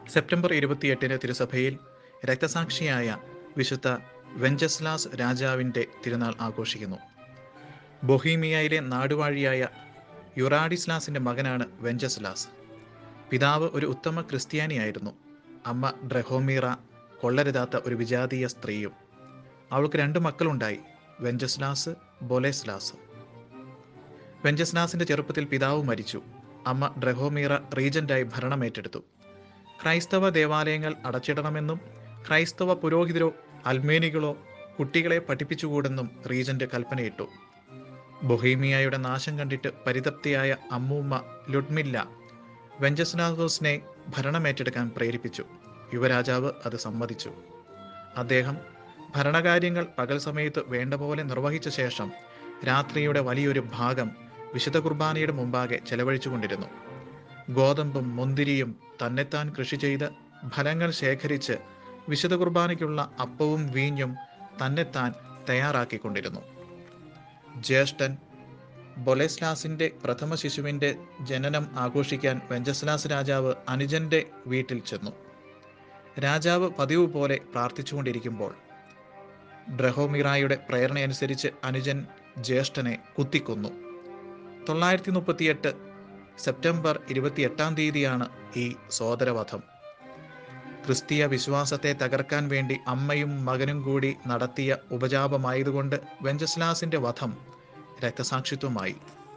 September ഇരുപത്തിയെട്ടിന് തിരുസഭയിൽ രക്തസാക്ഷിയായ വിശുദ്ധ വെഞ്ചസ്ലാസ് രാജാവിൻ്റെ തിരുനാൾ ആഘോഷിക്കുന്നു ബൊഹീമിയയിലെ നാടുവാഴിയായ യുറാഡിസ്ലാസിൻ്റെ മകനാണ് വെഞ്ചസ്ലാസ് പിതാവ് ഒരു ഉത്തമ ക്രിസ്ത്യാനിയായിരുന്നു അമ്മ ഡ്രഹോമീറ കൊള്ളരുതാത്ത ഒരു വിജാതീയ സ്ത്രീയും അവൾക്ക് രണ്ട് മക്കളുണ്ടായി വെഞ്ചസ്ലാസ് ബൊലെസ്ലാസ് വെഞ്ചസ്ലാസിന്റെ ചെറുപ്പത്തിൽ പിതാവ് മരിച്ചു അമ്മ ഡ്രഹോമീറ റീജന്റായി ഭരണമേറ്റെടുത്തു ക്രൈസ്തവ ദേവാലയങ്ങൾ അടച്ചിടണമെന്നും ക്രൈസ്തവ പുരോഹിതരോ അൽമേനികളോ കുട്ടികളെ പഠിപ്പിച്ചുകൂടെന്നും റീജന്റ് കൽപ്പനയിട്ടു ബൊഹീമിയയുടെ നാശം കണ്ടിട്ട് പരിതപ്തിയായ അമ്മൂമ്മ ലുഡ്മില്ല വെഞ്ചസ്നാഗോസിനെ ഭരണമേറ്റെടുക്കാൻ പ്രേരിപ്പിച്ചു യുവരാജാവ് അത് സമ്മതിച്ചു അദ്ദേഹം ഭരണകാര്യങ്ങൾ പകൽ സമയത്ത് വേണ്ട പോലെ നിർവഹിച്ച ശേഷം രാത്രിയുടെ വലിയൊരു ഭാഗം വിശുദ്ധ കുർബാനയുടെ മുമ്പാകെ ചെലവഴിച്ചുകൊണ്ടിരുന്നു ഗോതമ്പും മുന്തിരിയും തന്നെത്താൻ കൃഷി ചെയ്ത് ഫലങ്ങൾ ശേഖരിച്ച് വിശുദ്ധ കുർബാനയ്ക്കുള്ള അപ്പവും വീഞ്ഞും തന്നെത്താൻ തയ്യാറാക്കിക്കൊണ്ടിരുന്നു ജ്യേഷ്ഠൻ ബൊലെസ്ലാസിന്റെ പ്രഥമ ശിശുവിന്റെ ജനനം ആഘോഷിക്കാൻ വെഞ്ചസ്ലാസ് രാജാവ് അനുജന്റെ വീട്ടിൽ ചെന്നു രാജാവ് പതിവ് പോലെ പ്രാർത്ഥിച്ചുകൊണ്ടിരിക്കുമ്പോൾ ഡ്രഹോമിറായുടെ പ്രേരണയനുസരിച്ച് അനുജൻ ജ്യേഷ്ഠനെ കുത്തിക്കൊന്നു തൊള്ളായിരത്തി മുപ്പത്തിയെട്ട് സെപ്റ്റംബർ ഇരുപത്തിയെട്ടാം തീയതിയാണ് ഈ സോദരവധം ക്രിസ്തീയ വിശ്വാസത്തെ തകർക്കാൻ വേണ്ടി അമ്മയും മകനും കൂടി നടത്തിയ ഉപജാപമായതുകൊണ്ട് വെഞ്ചസ്ലാസിന്റെ വധം രക്തസാക്ഷിത്വമായി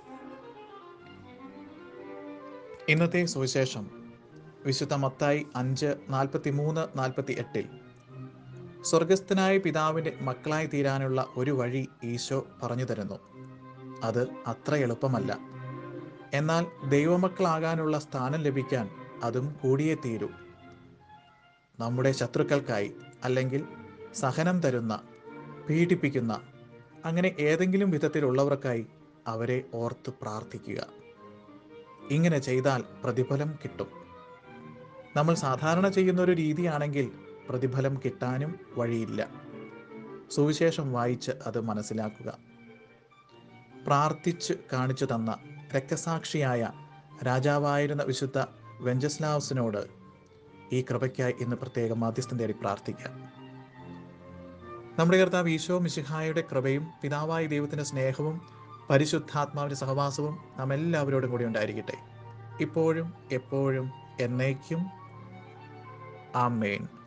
ഇന്നത്തെ സുവിശേഷം വിശുദ്ധ മത്തായി അഞ്ച് നാൽപ്പത്തി മൂന്ന് നാൽപ്പത്തി എട്ടിൽ സ്വർഗസ്ഥനായ പിതാവിൻ്റെ മക്കളായി തീരാനുള്ള ഒരു വഴി ഈശോ പറഞ്ഞു തരുന്നു അത് അത്ര എളുപ്പമല്ല എന്നാൽ ദൈവമക്കളാകാനുള്ള സ്ഥാനം ലഭിക്കാൻ അതും കൂടിയേ തീരൂ നമ്മുടെ ശത്രുക്കൾക്കായി അല്ലെങ്കിൽ സഹനം തരുന്ന പീഡിപ്പിക്കുന്ന അങ്ങനെ ഏതെങ്കിലും വിധത്തിലുള്ളവർക്കായി അവരെ ഓർത്ത് പ്രാർത്ഥിക്കുക ഇങ്ങനെ ചെയ്താൽ പ്രതിഫലം കിട്ടും നമ്മൾ സാധാരണ ചെയ്യുന്ന ഒരു രീതിയാണെങ്കിൽ പ്രതിഫലം കിട്ടാനും വഴിയില്ല സുവിശേഷം വായിച്ച് അത് മനസ്സിലാക്കുക പ്രാർത്ഥിച്ച് കാണിച്ചു തന്ന രക്തസാക്ഷിയായ രാജാവായിരുന്ന വിശുദ്ധ വെഞ്ചസ്ലാവസിനോട് ഈ കൃപയ്ക്കായി ഇന്ന് പ്രത്യേകം മാധ്യസ്ഥം തേടി പ്രാർത്ഥിക്കാം നമ്മുടെ കർത്താവ് ഈശോ മിശിഹായുടെ കൃപയും പിതാവായ ദൈവത്തിൻ്റെ സ്നേഹവും പരിശുദ്ധാത്മാവിൻ്റെ സഹവാസവും നാം എല്ലാവരോടും കൂടി ഉണ്ടായിരിക്കട്ടെ ഇപ്പോഴും എപ്പോഴും എന്നേക്കും ആമേൻ